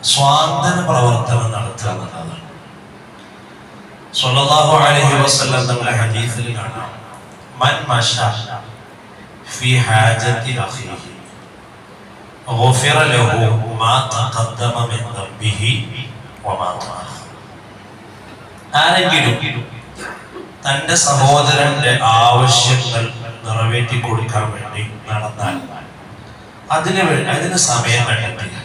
സ്വാന്തന പ്രവർത്തനം നടത്തുക എന്നുള്ളതാണ് സ്വല്ലല്ലാഹു അലൈഹി വസല്ലം തങ്ങളുടെ ഹദീസിൽ കാണാം മൻ മശ ഫി ഹാജത്തി അഖീഹി غفر له ما تقدم من ذنبه وما تأخر ആരെങ്കിലും തന്റെ സഹോദരന്റെ ആവശ്യങ്ങൾ നിറവേറ്റി കൊടുക്കാൻ വേണ്ടി നടന്നാൽ അതിന് വേണ്ടി അതിന് സമയം കണ്ടെത്തുക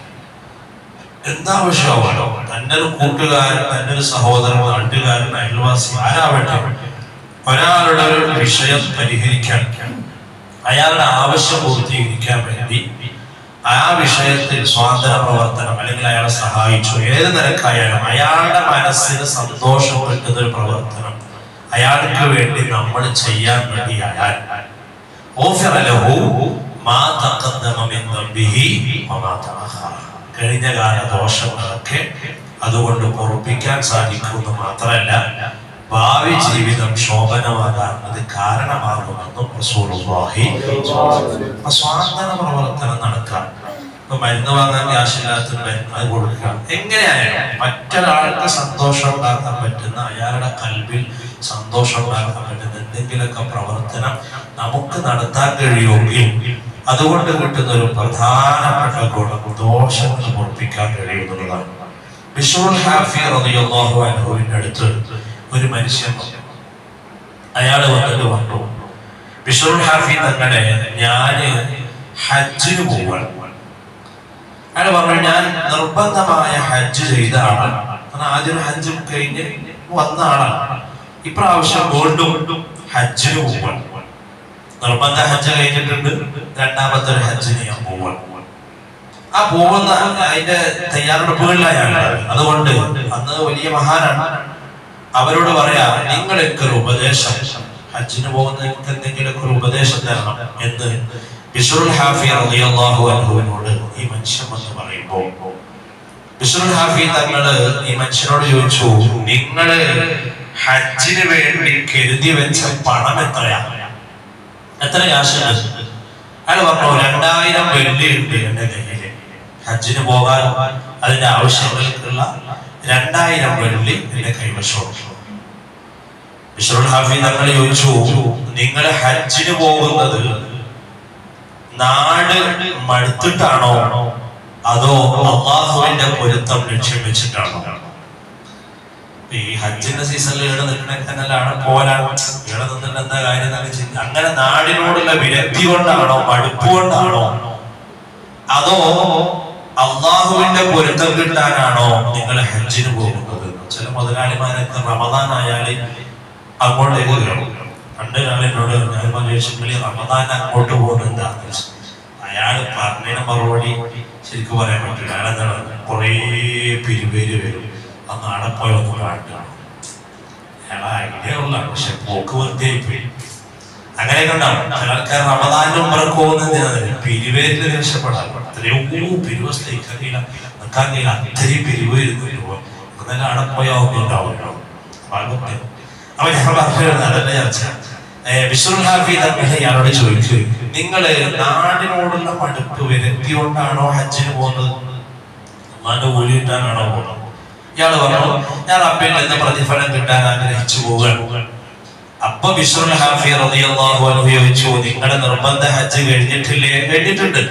എന്താവശ്യമാണോ തന്റെ ഒരു കൂട്ടുകാരൻ തന്റെ ഒരു സഹോദരൻ നാട്ടുകാരൻ അയൽവാസി ആരാവട്ടെ ഒരാളുടെ ഒരു വിഷയം പരിഹരിക്കാൻ അയാളുടെ ആവശ്യം പൂർത്തീകരിക്കാൻ വേണ്ടി ആ വിഷയത്തിൽ സ്വാതന്ത്ര്യ പ്രവർത്തനം അല്ലെങ്കിൽ അയാളെ സഹായിച്ചു ഏത് നിരക്കായാലും അയാളുടെ മനസ്സിന് സന്തോഷം കിട്ടുന്ന ഒരു പ്രവർത്തനം അയാൾക്ക് വേണ്ടി നമ്മൾ ചെയ്യാൻ വേണ്ടി അയാൾ غفر له ما تقدم من ذنبه وما تأخر. കഴിഞ്ഞ കാല ദോഷങ്ങളൊക്കെ അതുകൊണ്ട് പൊറുപ്പിക്കാൻ സാധിക്കുമെന്ന് മാത്രമല്ല ഭാവി ജീവിതം ശോഭനമാകാൻ അത് കാരണമാകുമെന്നും റസൂലുള്ളാഹി അപ്പൊ സ്വാതന്ത്ര്യ പ്രവർത്തനം നടക്കാം ഇപ്പൊ മരുന്ന് വാങ്ങാൻ ക്യാഷില്ലാത്ത മരുന്ന് അത് കൊടുക്കുക എങ്ങനെയായാലും മറ്റൊരാൾക്ക് സന്തോഷം ഉണ്ടാക്കാൻ പറ്റുന്ന അയാളുടെ കൽവിൽ സന്തോഷം ഉണ്ടാക്കാൻ പറ്റുന്ന എന്തെങ്കിലുമൊക്കെ പ്രവർത്തനം നമുക്ക് നടത്താൻ കഴിയുമെങ്കിൽ അതുകൊണ്ട് കിട്ടുന്ന ഒരു പ്രധാനപ്പെട്ട ഗുണം ദോഷങ്ങൾ പൊറപ്പിക്കാൻ കഴിയുന്നതാണ് ബിഷുൽ ഹാഫി റളിയല്ലാഹു അൻഹുവിന്റെ അടുത്ത് ഒരു മനുഷ്യൻ വന്നു. അയാൾ വന്നിട്ട് പറഞ്ഞു ബിഷുൽ ഹാഫി തങ്ങളെ ഞാന് ഹജ്ജിന് പോവാണ് അയാൾ പറഞ്ഞു ഞാൻ നിർബന്ധമായ ഹജ്ജ് ചെയ്ത ആളാണ് കാരണം ആദ്യം ഒരു ഹജ്ജ് കഴിഞ്ഞ് വന്ന ആളാണ് ഇപ്രാവശ്യം വീണ്ടും ഹജ്ജിന് പോവാണ് നിർബന്ധ ഹജ്ജ് കഴിഞ്ഞിട്ടുണ്ട് രണ്ടാമത്തെ ഒരു ഹജ്ജിന് ഞാൻ പോവാണ് ആ പോകുന്ന അതിന്റെ തയ്യാറെടുപ്പുകളിലായാണ് അതുകൊണ്ട് അന്ന് വലിയ മഹാനാണ് അവരോട് പറയാ നിങ്ങളൊക്കെ ഒരു ഉപദേശം ഹജ്ജിന് പോകുന്ന നിങ്ങൾക്ക് എന്തെങ്കിലുമൊക്കെ ഒരു ഉപദേശം തരണം എന്ന് ബിഷുൽ ഹാഫി റളിയല്ലാഹു അൻഹുവിനോട് ഈ മനുഷ്യൻ വന്ന് പറയുമ്പോൾ ബിഷുൽ ഹാഫി തങ്ങള് ഈ മനുഷ്യനോട് ചോദിച്ചു നിങ്ങള് ഹജ്ജിന് വേണ്ടി കരുതി വെച്ച പണം എത്രയാ എത്ര കാശുണ്ട് അയാൾ പറഞ്ഞു രണ്ടായിരം വെള്ളി ഉണ്ട് എന്റെ കയ്യില് ഹജ്ജിന് പോകാൻ അതിന്റെ ആവശ്യങ്ങൾക്കുള്ള രണ്ടായിരം വെള്ളി എന്റെ കൈവശമുണ്ട് ബിഷറുൽ ഹാഫി തങ്ങൾ ചോദിച്ചു നിങ്ങൾ ഹജ്ജിന് പോകുന്നത് നാട് മടുത്തിട്ടാണോ അതോ അള്ളാഹുവിന്റെ പൊരുത്തം ലക്ഷ്യം വെച്ചിട്ടാണോ ഈ ഹജ്ജിന്റെ സീസണിൽ ഇവിടെ നിൽക്കണക്കാണ് പോരാൻ ഇവിടെ നിന്നിട്ട് എന്താ കാര്യം എന്നൊക്കെ ചിന്ത അങ്ങനെ നാടിനോടുള്ള വിരക്തി കൊണ്ടാണോ മടുപ്പ് കൊണ്ടാണോ അതോ അള്ളാഹുവിന്റെ പൊരുത്തം കിട്ടാനാണോ നിങ്ങൾ ഹജ്ജിന് പോകുന്നത് ചില മുതലാളിമാരൊക്കെ റമദാൻ ആയാല് അങ്ങോട്ടേക്ക് കയറും പണ്ട് ഒരാൾ എന്നോട് ഞാൻ ചോദിച്ചെങ്കിൽ റമദാൻ അങ്ങോട്ട് പോകുന്നത് അയാൾ പറഞ്ഞതിന് മറുപടി ശരിക്കും പറയാൻ പറ്റില്ല അയാൾ എന്താണ് കുറേ പിരിവേര് വരും അന്ന് അവിടെ പോയി ഒന്ന് കാട്ടുകയാണ് അയാൾ ഐഡിയ ഉള്ള പക്ഷെ പോക്ക് വെറുതെ പോയി അങ്ങനെയൊക്കെ ഉണ്ടാവും ചില ആൾക്കാർ റമദാനും ഉമ്രക്ക് പോകുന്നത് പിരിവേരിൽ രക്ഷപ്പെടാൻ അത്രയോ പിരിവ് സ്ഥിക്കാൻ കഴിയില്ല നിൽക്കാൻ കഴിയില്ല അത്രയും പിരിവ് ഇരുന്നു എന്നാലും അവിടെ പോയാൽ ഒന്നും ഉണ്ടാവുമല്ലോ ഭാഗത്ത് അപ്പൊ ഞാൻ പറഞ്ഞത് അതല്ല ചർച്ച വിശ്വൽ ഹാഫി തന്നെ ഇയാളോട് ചോദിച്ചു നിങ്ങള് നാടിനോടുള്ള മടുപ്പ് വിരക്തി കൊണ്ടാണോ ഹജ്ജിന് പോകുന്നത് അമ്മാന്റെ കൂലി കിട്ടാനാണോ പോകുന്നത് ഇയാള് പറഞ്ഞു ഞാൻ അബ്ബയിൽ നിന്ന് പ്രതിഫലം കിട്ടാൻ ആഗ്രഹിച്ചു പോവുകയാണ് അപ്പൊ ബിശ്രുൽ ഹാഫി റളിയല്ലാഹു അൻഹു ചോദിച്ചു നിങ്ങളുടെ നിർബന്ധ ഹജ്ജ് കഴിഞ്ഞിട്ടില്ലേ കഴിഞ്ഞിട്ടുണ്ട്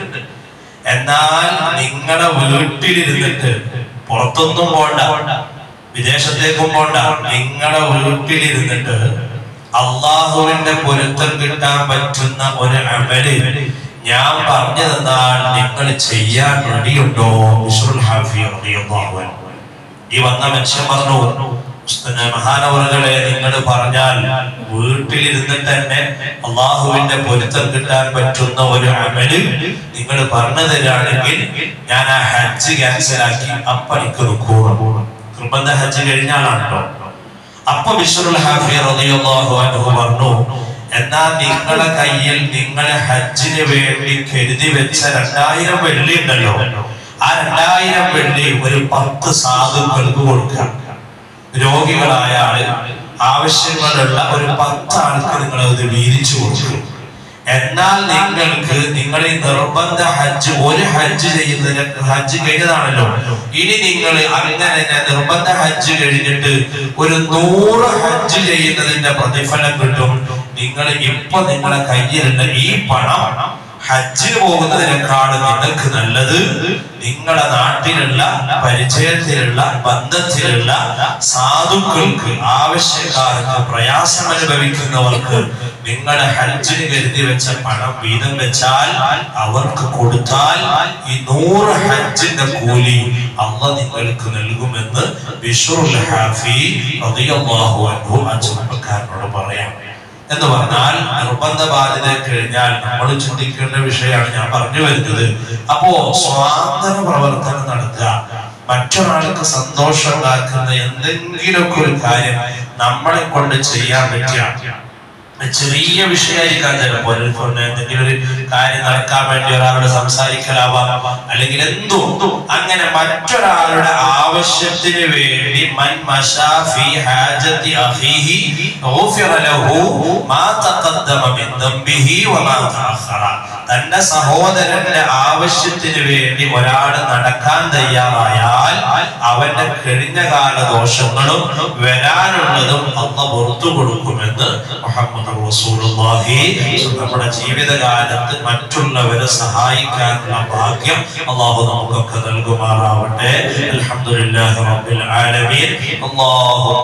എന്നാൽ നിങ്ങളുടെ വീട്ടിലിരുന്നിട്ട് പുറത്തൊന്നും പോണ്ട വിദേശത്തേക്കും പോണ്ട നിങ്ങളുടെ വീട്ടിലിരുന്നിട്ട് അള്ളാഹുവിന്റെ പൊരുത്തം കിട്ടാൻ പറ്റുന്ന ഒരു അമല് ഞാൻ പറഞ്ഞു തന്നാൽ നിങ്ങൾ ചെയ്യാൻ റെഡിയുണ്ടോ ബിശ്രുൽ ഹാഫി റളിയല്ലാഹു അൻഹു ഈ വന്ന മനുഷ്യൻ പറഞ്ഞു ഉസ്താദേ, മഹാനവറുകളെ നിങ്ങൾ പറഞ്ഞാൽ വീട്ടിലിരുന്നിട്ട് തന്നെ അള്ളാഹുവിന്റെ പൊരുത്തം കിട്ടാൻ പറ്റുന്ന ഒരു അമല് നിങ്ങൾ പറഞ്ഞു തരാണെങ്കിൽ ഞാൻ ആ ഹജ്ജ് ക്യാൻസൽ ആക്കി അപ്പണിക്ക് നിൽക്കുന്നു നിർബന്ധ ഹജ്ജ് കഴിഞ്ഞ ആളാണല്ലോ അപ്പൊ ബിശ്രുൽ ഹാഫി റളിയല്ലാഹു അൻഹു പറഞ്ഞു എന്നാ നിങ്ങളെ കയ്യിൽ നിങ്ങളെ ഹജ്ജിന് വേണ്ടി കരുതി വെച്ച രണ്ടായിരം വെള്ളി ഉണ്ടല്ലോ ആ രണ്ടായിരം വെള്ളി ഒരു പത്ത് സാധുക്കൾക്ക് കൊടുക്കാം രോഗികളായ ആള് ആവശ്യങ്ങളുള്ള ഒരു പത്ത് ആൾക്ക് നിങ്ങൾ അത് വീതിച്ചു കൊടുക്കും എന്നാൽ നിങ്ങൾക്ക് നിങ്ങൾ ഈ നിർബന്ധ ഹജ്ജ് ഒരു ഹജ്ജ് ചെയ്യുന്നതിന് ഹജ്ജ് കഴിഞ്ഞതാണല്ലോ ഇനി നിങ്ങൾ അങ്ങനെ തന്നെ നിർബന്ധ ഹജ്ജ് കഴിഞ്ഞിട്ട് ഒരു നൂറ് ഹജ്ജ് ചെയ്യുന്നതിന്റെ പ്രതിഫലം കിട്ടും നിങ്ങൾ ഇപ്പൊ നിങ്ങളെ കയ്യിലുള്ള ഈ പണം ഹജ്ജിന് പോകുന്നതിനേക്കാൾ നിങ്ങൾക്ക് നല്ലത് നിങ്ങളുടെ നാട്ടിലുള്ള പരിചയത്തിലുള്ള ബന്ധത്തിലുള്ള സാധുക്കൾക്ക് ആവശ്യക്കാർക്ക് പ്രയാസം അനുഭവിക്കുന്നവർക്ക് നിങ്ങളുടെ ഹജ്ജിന് കരുതി വെച്ച പണം വീതം വെച്ചാൽ അവർക്ക് കൊടുത്താൽ ഈ നൂറ് ഹജ്ജിന്റെ കൂലി അള്ള നിങ്ങൾക്ക് നൽകുമെന്ന് ബിഷുറുൽ ഹാഫി റളിയല്ലാഹു അൻഹു ആ ചെറുപ്പക്കാരനോട് പറയാം എന്ന് പറഞ്ഞാൽ നിർബന്ധ ബാധ്യത കഴിഞ്ഞാൽ നമ്മൾ ചിന്തിക്കേണ്ട വിഷയമാണ് ഞാൻ പറഞ്ഞു വരുന്നത് അപ്പോ സ്വാതന്ത്ര്യ പ്രവർത്തനം നടത്തുക മറ്റൊരാൾക്ക് സന്തോഷം ഉണ്ടാക്കുന്ന എന്തെങ്കിലുമൊക്കെ ഒരു കാര്യം നമ്മളെ കൊണ്ട് ചെയ്യാൻ പറ്റുക ചെറിയ വിഷയമായിരിക്കാം ചിലപ്പോൾ ഇപ്പോൾ എന്തെങ്കിലും ഒരു കാര്യം നടക്കാൻ വേണ്ടി ഒരാളോട് സംസാരിക്കലാവാം അല്ലെങ്കിൽ എന്തോ അങ്ങനെ മറ്റൊരാളുടെ ആവശ്യത്തിന് വേണ്ടി മൻ മശാ ഫീ ഹാജത്തി അഖീഹി ഗുഫിറ ലഹു മാ തഖദ്ദമ മിൻ ദംബിഹി വമാ തഅഖറ തന്റെ സഹോദരന്റെ ആവശ്യത്തിന് വേണ്ടി ഒരാൾ നടക്കാൻ തയ്യാറായാൽ അവന്റെ കഴിഞ്ഞ കാല ദോഷങ്ങളും വരാനുള്ളതും അള്ള പുറത്തു കൊടുക്കുമെന്ന് മുഹമ്മദ് റസൂലുള്ളാഹി നമ്മുടെ ജീവിതകാലത്ത് മറ്റുള്ളവരെ സഹായിക്കാനുള്ള ഭാഗ്യം അള്ളാഹു നമുക്കൊക്കെ നൽകുമാറാവട്ടെ അൽഹംദുലില്ലാഹി റബ്ബിൽ ആലമീൻ അല്ലാഹു